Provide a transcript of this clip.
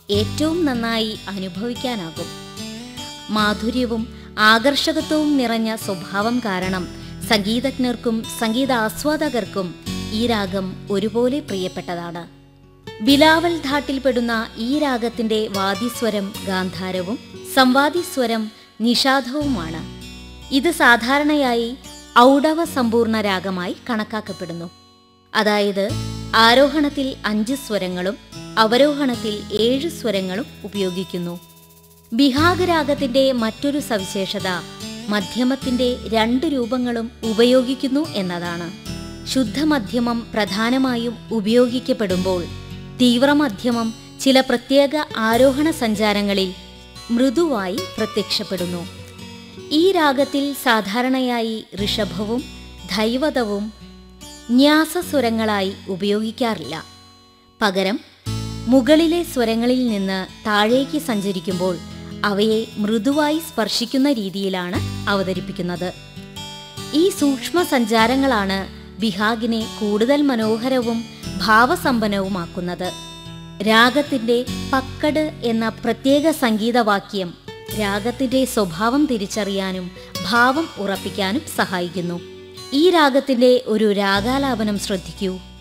ഏറ്റവും നന്നായി അനുഭവിക്കാനാകും മാധുര്യവും ആകർഷകത്വവും നിറഞ്ഞ സ്വഭാവം കാരണം സംഗീതജ്ഞർക്കും സംഗീത ആസ്വാദകർക്കും ഈ രാഗം ഒരുപോലെ പ്രിയപ്പെട്ടതാണ് ബിലാവൽ ധാട്ടിൽപ്പെടുന്ന ഈ രാഗത്തിന്റെ വാദിസ്വരം ഗാന്ധാരവും സംവാദിസ്വരം നിഷാദവുമാണ് ഇത് സാധാരണയായി ഔഡവ സമ്പൂർണ്ണ രാഗമായി കണക്കാക്കപ്പെടുന്നു അതായത് ആരോഹണത്തിൽ അഞ്ച് സ്വരങ്ങളും അവരോഹണത്തിൽ ഏഴ് സ്വരങ്ങളും ഉപയോഗിക്കുന്നു ബിഹാഗ് രാഗത്തിന്റെ മറ്റൊരു സവിശേഷത മധ്യമത്തിന്റെ രണ്ട് രൂപങ്ങളും ഉപയോഗിക്കുന്നു എന്നതാണ് ശുദ്ധമധ്യമം പ്രധാനമായും ഉപയോഗിക്കപ്പെടുമ്പോൾ തീവ്രമധ്യമം ചില പ്രത്യേക ആരോഹണ സഞ്ചാരങ്ങളിൽ മൃദുവായി പ്രത്യക്ഷപ്പെടുന്നു ഈ രാഗത്തിൽ സാധാരണയായി ഋഷഭവും ധൈവതവും ന്യാസസ്വരങ്ങളായി ഉപയോഗിക്കാറില്ല പകരം മുകളിലെ സ്വരങ്ങളിൽ നിന്ന് താഴേക്ക് സഞ്ചരിക്കുമ്പോൾ അവയെ മൃദുവായി സ്പർശിക്കുന്ന രീതിയിലാണ് അവതരിപ്പിക്കുന്നത് ഈ സൂക്ഷ്മ സഞ്ചാരങ്ങളാണ് ബിഹാഗിനെ കൂടുതൽ മനോഹരവും ഭാവസമ്പന്നവുമാക്കുന്നത് രാഗത്തിന്റെ പക്കട് എന്ന പ്രത്യേക സംഗീതവാക്യം രാഗത്തിന്റെ സ്വഭാവം തിരിച്ചറിയാനും ഭാവം ഉറപ്പിക്കാനും സഹായിക്കുന്നു ഈ രാഗത്തിന്റെ ഒരു രാഗാലാപനം ശ്രദ്ധിക്കൂ